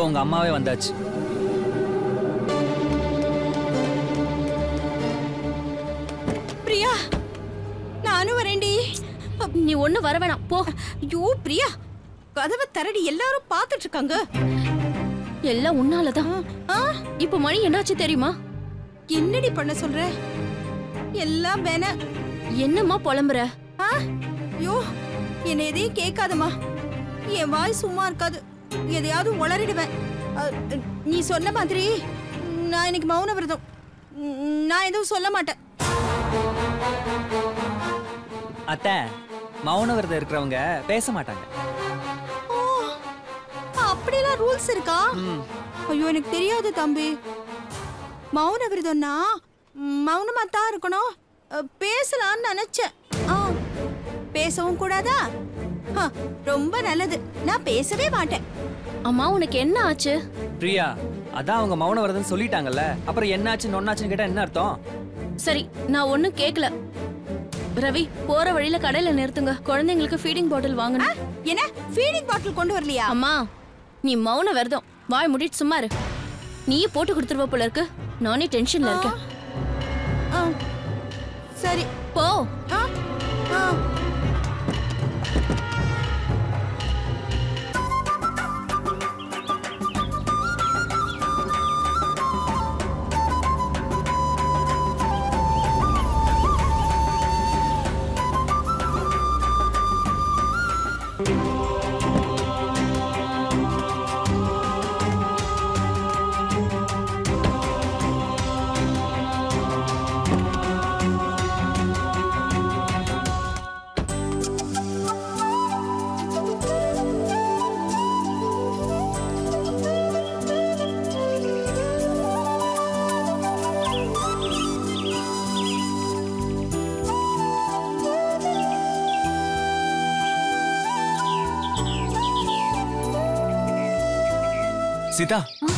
அவங்க அம்மாவே வந்தாச்சு பிரியா நானும் வரேன்டி நீ ஒண்ணு வர வேணாம் போ ஐயோ பிரியா கதவை தரடி எல்லாரும் பார்த்துட்டு இருக்காங்க எல்லாம் உன்னாலதான் ஆ, இப்ப மணி என்னாச்சு தெரியுமா என்னடி பண்ண சொல்ற எல்லாம் வேண என்னம்மா புலம்புற ஆ ஐயோ என்னை எதையும் கேட்காதம்மா என் வாய் சும்மா இருக்காது எதையாவது உளறிடுவேன் அ, நீ சொன்ன மாதிரி நான் இன்னைக்கு மௌன விரதம் ம், நான் எதுவும் சொல்ல மாட்டேன் அத்தை மௌன விரதம் இருக்கிறவங்க பேச மாட்டாங்க ஓ அப்படிலாம் ரூல்ஸ் இருக்கா ம் ஐயோ எனக்கு தெரியாது தம்பி மௌன விரதம்னா ம், மௌனமா தான் இருக்கணும் அ, பேசலாம்னு நினைச்சேன் ஆ, பேசவும் கூடாதா ஹ, ரொம்ப நல்லது நான் பேசவே மாட்டேன் அம்மா உனக்கு என்ன ஆச்சு பிரியா அதான் அவங்க மௌன விரதம் சொல்லிட்டாங்கல்ல அப்புறம் என்னாச்சு நொன்னாச்சுன்னு கேட்டா என்ன அர்த்தம் சரி நான் ஒண்ணும் கேக்கல ரவி போற வழியில கடையில நிறுத்துங்க குழந்தைங்களுக்கு ஃபீடிங் பாட்டில் ஆ, வாங்கணும் என்ன ஃபீடிங் பாட்டில் கொண்டு வரலையா அம்மா நீ மௌன விரதம் வாய் முடிட்டு சும்மா இரு நீயே போட்டு கொடுத்துருவ போல இருக்கு நானே டென்ஷன்ல இருக்கேன் ஆ, சரி போ ஆ, ஆ. சீதா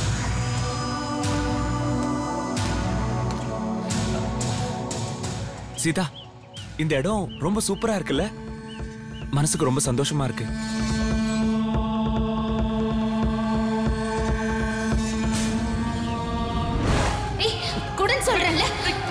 சீதா இந்த இடம் ரொம்ப சூப்பரா இருக்குல்ல மனசுக்கு ரொம்ப சந்தோஷமா இருக்கு ஏய் குடன் சொல்றேன்ல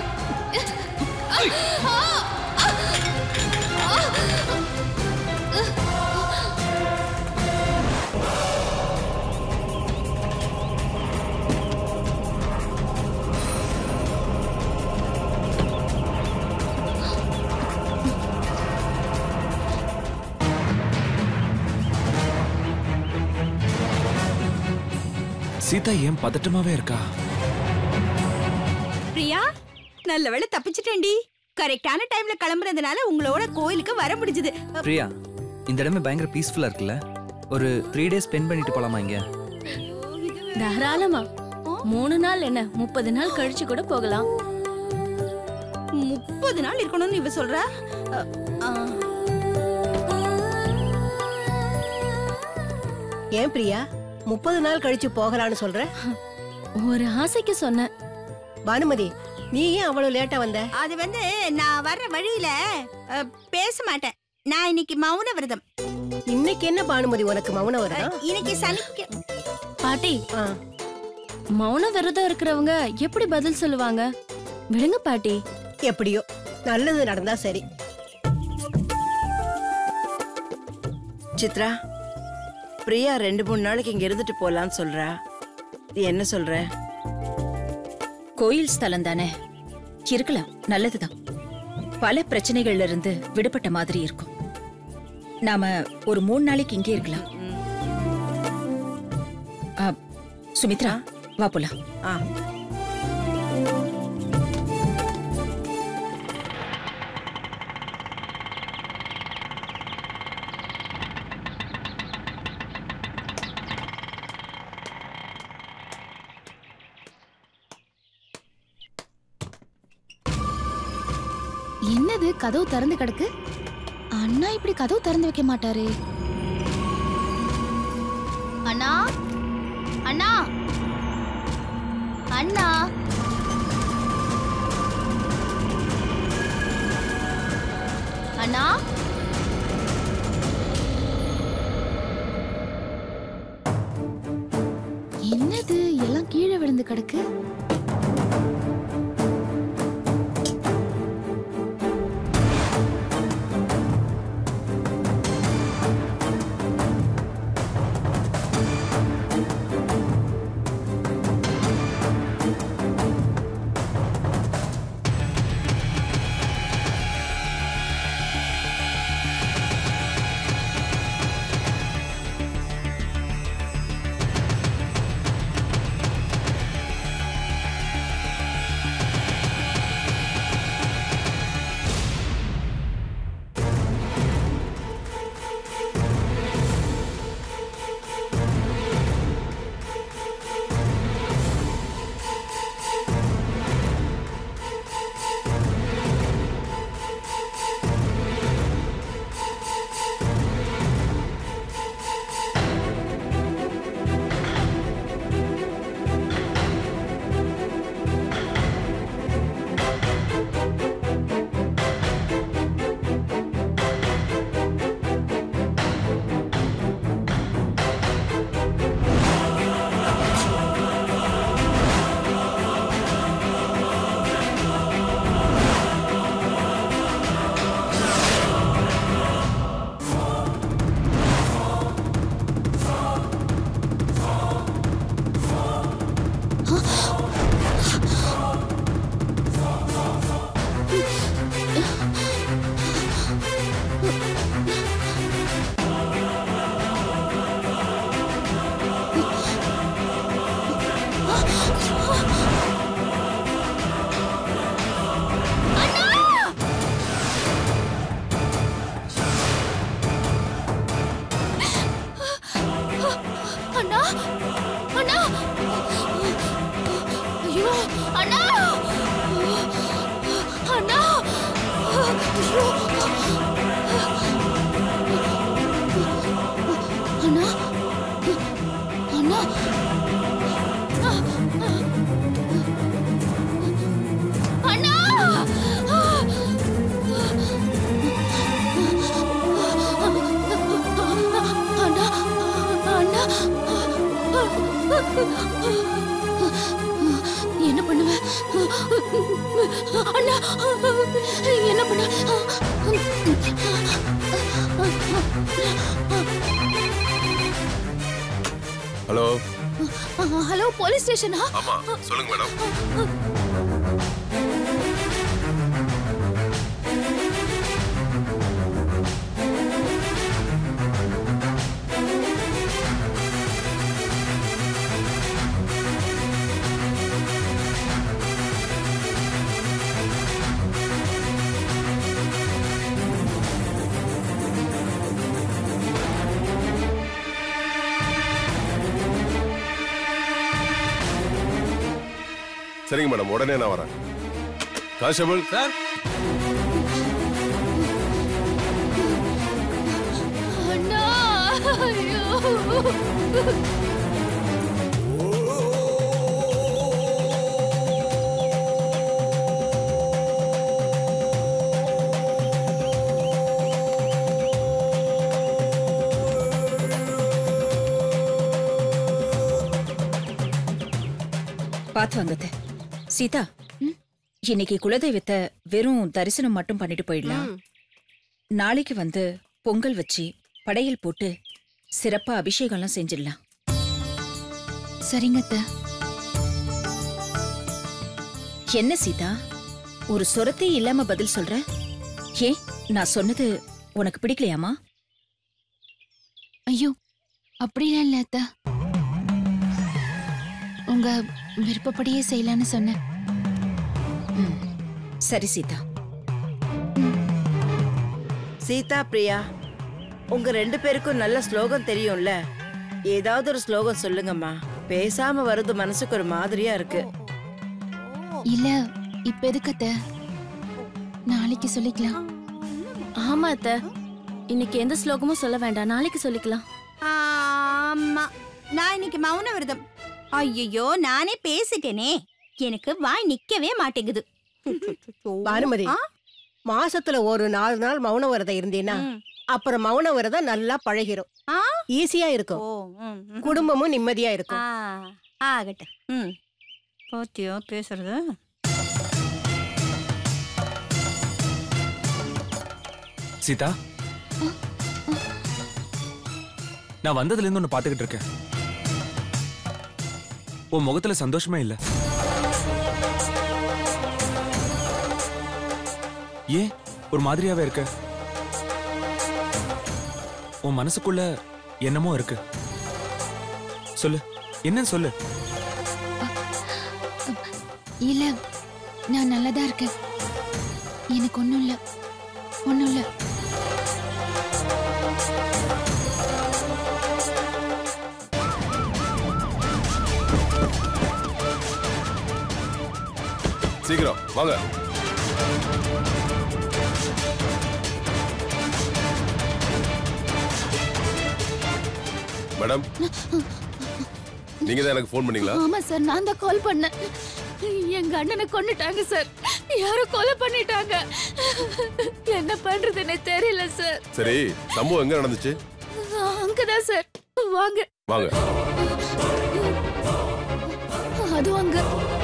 சீதா ஏன் பதட்டமாவே இருக்கா பிரியா நல்ல வேளை தப்பிச்சிட்டேன்டி கரெக்டான டைம்ல கிளம்புறதுனால உங்களோட கோயிலுக்கு வர முடிஞ்சது பிரியா இந்த இடமே பயங்கர பீஸ்ஃபுல்லா இருக்குல்ல ஒரு த்ரீ டேஸ் ஸ்பெண்ட் பண்ணிட்டு போலாமா இங்க தாராளமா மூணு நாள் என்ன முப்பது நாள் கழிச்சு கூட போகலாம் முப்பது நாள் இருக்கணும்னு இவ சொல்ற அ, ஆ. ஏன் பிரியா முப்பது நாள் கழிச்சு போகலான்னு சொல்ற ஒரு ஆசைக்கு சொன்னேன் பானுமதி நீ ஏன் அவ்வளவு லேட்டா வந்த அது வந்து நான் வர்ற வழியில அ, பேச மாட்டேன் நான் இன்னைக்கு மௌன விரதம் இன்னைக்கு என்ன பானுமதி உனக்கு மௌனம் அ, வருதா இன்னைக்கு சனிக்க பாட்டி ஆ, மௌன விரதம் இருக்கிறவங்க எப்படி பதில் சொல்லுவாங்க விடுங்க பாட்டி எப்படியோ நல்லது நடந்தா சரி சித்ரா பிரியா ரெண்டு மூணு நாளைக்கு இங்க இருந்துட்டு போலான்னு சொல்றா நீ என்ன சொல்ற கோயில் ஸ்தலம் தானே இருக்கலாம் நல்லதுதான் பல பிரச்சனைகள்ல இருந்து விடுபட்ட மாதிரி இருக்கும் நாம ஒரு மூணு நாளைக்கு இங்கே இருக்கலாம் ஆ, சுமித்ரா வா போலாம் ஆ என்னது கதவு திறந்து கிடக்கு அண்ணா இப்படி கதவு திறந்து வைக்க மாட்டாரு அண்ணா அண்ணா அண்ணா அண்ணா கிடக்கு அண்ணா அண்ணா ஐயோ அண்ணா அண்ணா ஐயோ அண்ணா அண்ணா அண்ணா அண்ணா அண்ணா என்ன பண்ணுவ அண்ணா என்ன பண்ண ஹலோ ஹலோ போலீஸ் ஸ்டேஷனா ஆமா சொல்லுங்க மேடம் சரிங்க மேடம் உடனே நான் வரேன் கான்ஸ்டபிள் சார் அண்ணா ஐயோ பார்த்து வாங்கத்த சீதா இன்னைக்கு குலதெய்வத்தை வெறும் தரிசனம் மட்டும் பண்ணிட்டு போயிடலாம் நாளைக்கு வந்து பொங்கல் வச்சு படையல் போட்டு சிறப்பா அபிஷேகம்லாம் செஞ்சிடலாம் சரிங்க அத்தை என்ன சீதா ஒரு சொரத்தே இல்லாம பதில் சொல்ற ஏன் நான் சொன்னது உனக்கு பிடிக்கலையாமா ஐயோ அப்படிலாம் இல்ல அத்தை உங்க விருப்பப்படியே செய்யலான்னு சொன்னேன் ம், சரி சீதா சீதா பிரியா உங்க ரெண்டு பேருக்கும் நல்ல ஸ்லோகம் தெரியும்ல ஏதாவது ஒரு ஸ்லோகம் சொல்லுங்கம்மா பேசாம வருது மனசுக்கு ஒரு மாதிரியா இருக்கு இல்ல இப்ப எதுக்கு அத்தை நாளைக்கு சொல்லிக்கலாம் ஆமா அத்த இன்னைக்கு எந்த ஸ்லோகமும் சொல்ல வேண்டாம் நாளைக்கு சொல்லிக்கலாம் ஆமா நான் இன்னைக்கு மௌன விரதம் ஐயோ நானே பேசிட்டேனே எனக்கு வாய் நிக்கவே மாட்டேங்குது பானுமதி ஆ? மாசத்துல ஒரு நாலு நாள் மௌன விரதம் இருந்தீன்னா ம். அப்புறம் மௌன விரதம் நல்லா பழகிரும் ஆ? ஈஸியா இருக்கும் ஓ ம், ம். குடும்பமும் நிம்மதியா ஆ, இருக்கும் ஆகட்டும் ம் பாத்தியா பேசுறது சீதா நான் வந்ததுல இருந்து ஒன்னு பாத்துக்கிட்டு இருக்கேன் உன் முகத்துல சந்தோஷமே இல்ல ஏன் ஒரு மாதிரியாவே இருக்க உன் மனசுக்குள்ள என்னமோ இருக்கு சொல்லு என்னன்னு சொல்லு இல்ல நான் நல்லா தான் இருக்கேன் எனக்கு ஒண்ணும் இல்ல ஒண்ணும் இல்ல சீக்கிரம் வாங்க மேடம் நீங்க தான் எனக்கு ஃபோன் பண்ணீங்களா ஆமா சார் நான் தான் கால் பண்ணேன் எங்க அண்ணனை கொன்னுட்டாங்க சார் யாரோ கொலை பண்ணிட்டாங்க என்ன பண்றதுன்னு தெரியல சார் சரி சம்பவம் எங்க நடந்துச்சு அங்கதான் சார் வாங்க வாங்க அதுவும் அங்க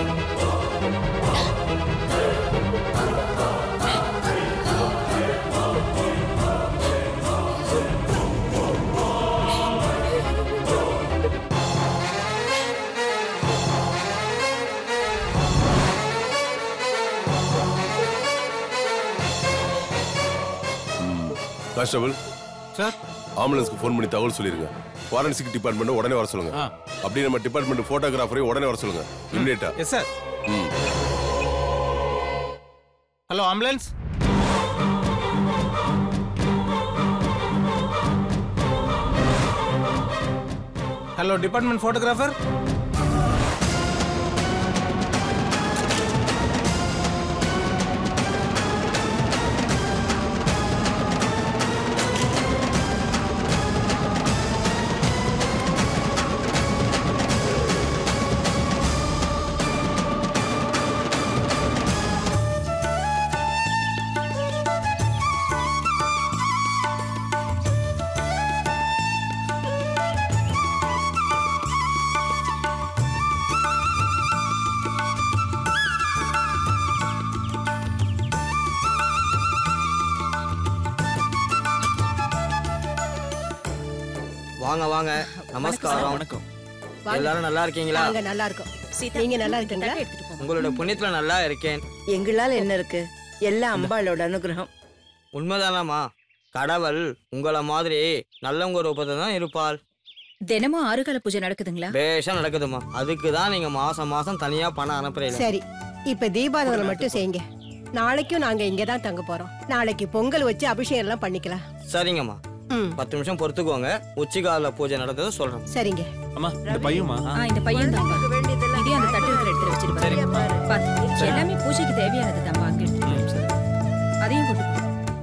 கான்ஸ்டபிள் சார் ஆம்புலன்ஸ்க்கு ஃபோன் பண்ணி தகவல் சொல்லிருங்க ஃபாரன்சிக் டிபார்ட்மெண்ட் உடனே வர சொல்லுங்க அப்படி நம்ம டிபார்ட்மெண்ட் போட்டோகிராஃபரையும் உடனே வர சொல்லுங்க இம்மிடியேட்டா எஸ் சார் ம் hello ambulance hello department photographer வாங்க வாங்க நமஸ்காரம் வணக்கம் எல்லாரும் நல்லா இருக்கீங்களா நாங்க நல்லா இருக்கோம் நீங்க நல்லா இருக்கீங்களா உங்களோட புண்ணியத்துல நல்லா இருக்கேன் எங்களால என்ன இருக்கு எல்லாம் அம்பாளோட அனுகிரகம் உண்மைதானாமா கடவுள் உங்களை மாதிரி நல்லவங்க ரூபத்தை தான் இருப்பாள் தினமும் ஆறுகால பூஜை நடக்குதுங்களா பேஷா நடக்குதுமா அதுக்கு தான் நீங்க மாசம் மாசம் தனியா பணம் அனுப்புறீங்க சரி இப்ப தீபாவளி மட்டும் செய்யுங்க நாளைக்கும் நாங்க இங்க தான் தங்க போறோம் நாளைக்கு பொங்கல் வச்சு அபிஷேகம் எல்லாம் பண்ணிக்கலாம் சரிங்கம்மா ம் பத்து நிமிஷம் பொறுத்துக்கோங்க உச்சிகால பூஜை நடந்ததை சொல்றேன் சரிங்க அம்மா இந்த பையுமா ஆ இந்த பையன் தான் இதே அந்த தட்டு இருக்கிற எடுத்து வச்சிருப்பாரு பாத்து எல்லாமே பூஜைக்கு தேவையானது தான் அங்க எடுத்து சரி அதையும் கொண்டு போ.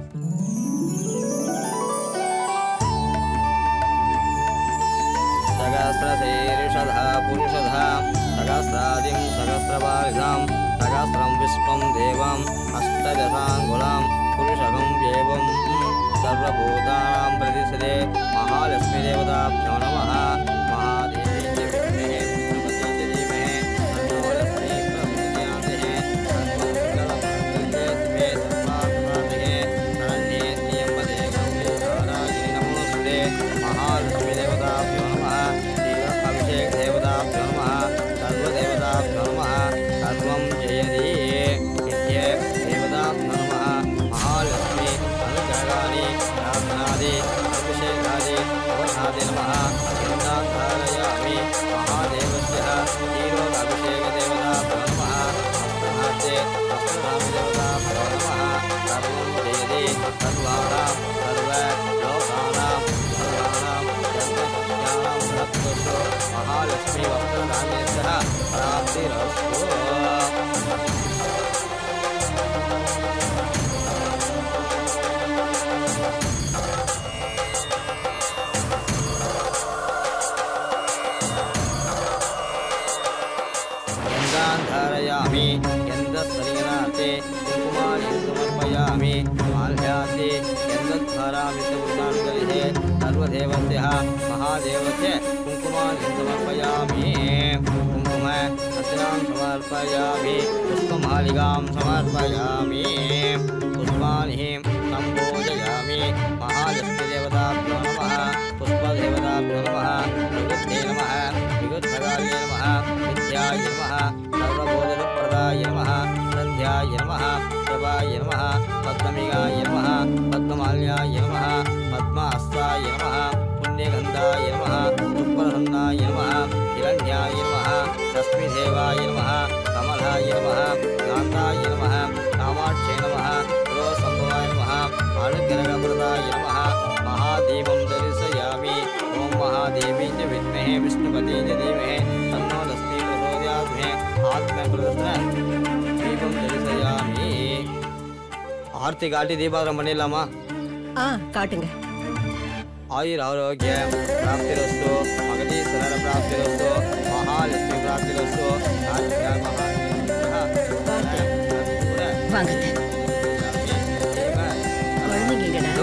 सहस्रशीर्षधा पुरुषधा सहस्रादिं सहस्रपारिधां सहस्रं विश्वं देवाम् अष्टदशाङ्गुलां पुरुषकं एवं सर्वभूतानां प्रतिसदे महालक्ष्मीदेवताभ्यो नमः महादेवी च विद्महे भगवती च धीमहि तन्नो लक्ष्मी प्रचोदयात् सर्वमङ्गलमङ्गल्ये शिवे सर्वार्थसाधिके शरण्ये त्र्यम्बके गौरी नारायणि नमोऽस्तुते महालक्ष्मीदेवताभ्यो नमः शिव अभिषेक देवताभ्यो नमः सर्वदेवताभ्यो नमः सर्वं जयति नित्ये देवताभ्यो नमः महालक्ष्मी अनुग्रहाणि प्रार्थनादि अभिषेकादि अवसादि नमः चन्दाधारयामि महादेवस्य क्षीरोदभिषेकदेवताभ्यो नमः अस्तनाद्ये अस्तनामदेवताभ्यो नमः सर्वं जयति सर्वाणां सर्वलोकानां सर्वाणां सर्वसत्यानां सत्पुरुषो महालक्ष्मी वस्त्रधान्यस्य प्राप्तिरस्तु गन्धान् धारयामि गन्धस्तलिगनाथे कुङ्कुमानि समर्पयामि माल्याते गन्धद्धारामि च वृतानुगलिहे सर्वदेवस्यः महादेवस्य कुङ्कुमानि समर्पयामि कुङ्कुम अर्चना समर्पयामि पुष्पमालिकां समर्पयामि पुष्पाणि सम्पूजयामि महालक्ष्मीदेवताभ्यो नमः पुष्पदेवताभ्यो नमः विगुद्धे नमः विगुद्धकार्ये नमः विद्याय नमः सर्वबोधप्रदाय नमः सन्ध्याय नमः प्रभाय नमः पद्ममिगाय नमः पद्ममाल्याय नमः पद्मास्ताय नमः पुण्यगन्धाय नमः सुप्रसन्नाय नमः हिरण्याय नमः लक्ष्मीदेवाय नमः कमलाय नमः कान्ताय नमः कामाक्षे नमः पुरोसम्भवाय नमः अनुग्रहप्रदाय नमः महादेवं दर्शयामि ॐ महादेवी च विद्महे विष्णुपते च धीमहि तन्नो लक्ष्मी प्रचोदयात्मे आत्मप्रदर्शन दीपं दर्शयामि ஆர்த்தி காட்டி தீபாவளம் பண்ணிடலாமா ஆ காட்டுங்க ஆயுர் ஆரோக்கிய பிராப்திரஸ்து மகதீஸ்வரர பிராப்திரஸ்து மகாலட்சுமி பிராப்திரஸ்து ராஜ்யா வாங்க குழந்தைங்கடா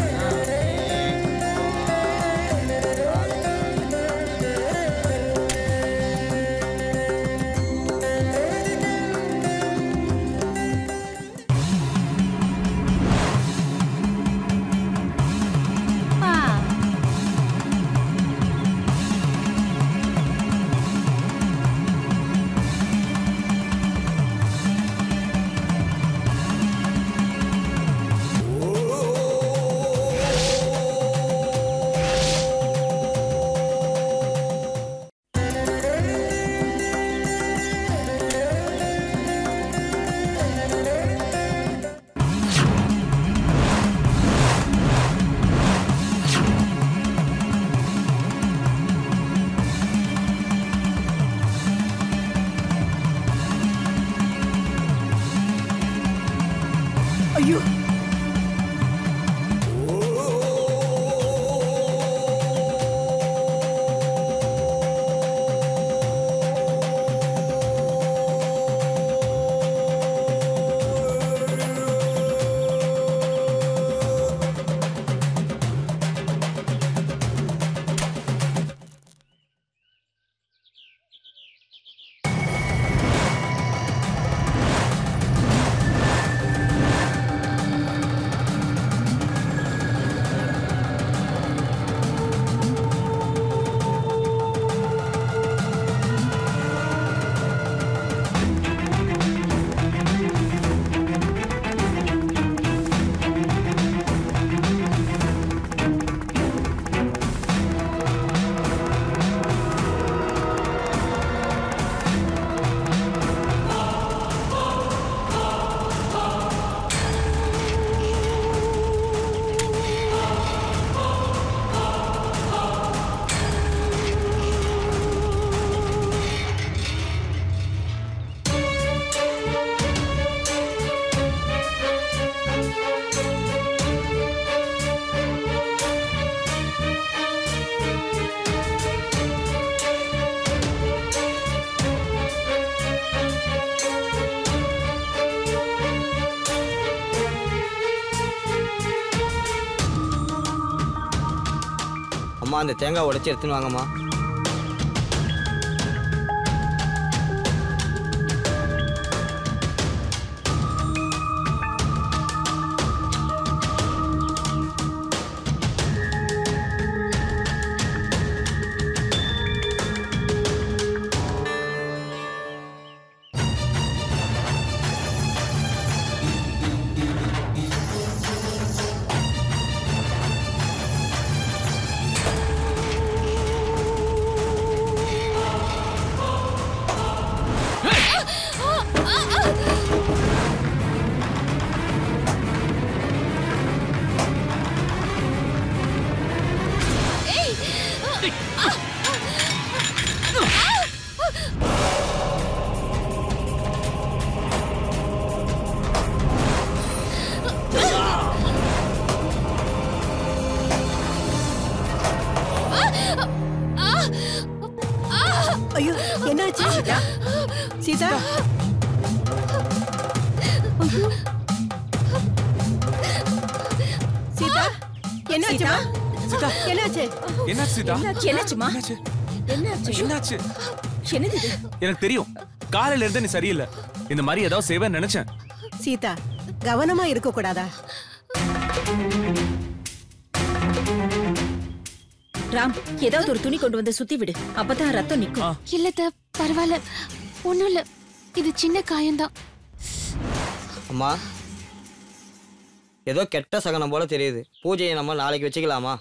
ஐயோ அம்மா அந்த தேங்காய் உடைச்சி எடுத்துன்னு வாங்கம்மா ஐயோ என்னாச்சு சீதா சீதா சீதா என்னாச்சுமா சீதா என்னாச்சு என்னாச்சு சீதா என்னாச்சுமா என்னாச்சு என்னாச்சு என்னாச்சு என்னது இது எனக்கு தெரியும் காலையில இருந்து நீ சரியில்லை இந்த மாதிரி ஏதாவது செய்வேன்னு நினைச்சேன் சீதா கவனமா இருக்க கூடாதா ராம் ஏதாவது ஒரு துணி கொண்டு வந்து சுத்தி விடு அப்பதான் ரத்தம் நிக்கும் இல்ல பரவாயில்ல ஒண்ணும் இல்ல இது சின்ன காயம்தான் அம்மா ஏதோ கெட்ட சகனம் போல தெரியுது பூஜையை நம்ம நாளைக்கு வச்சுக்கலாமா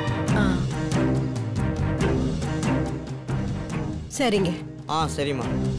சரிங்க ஆ சரிம்மா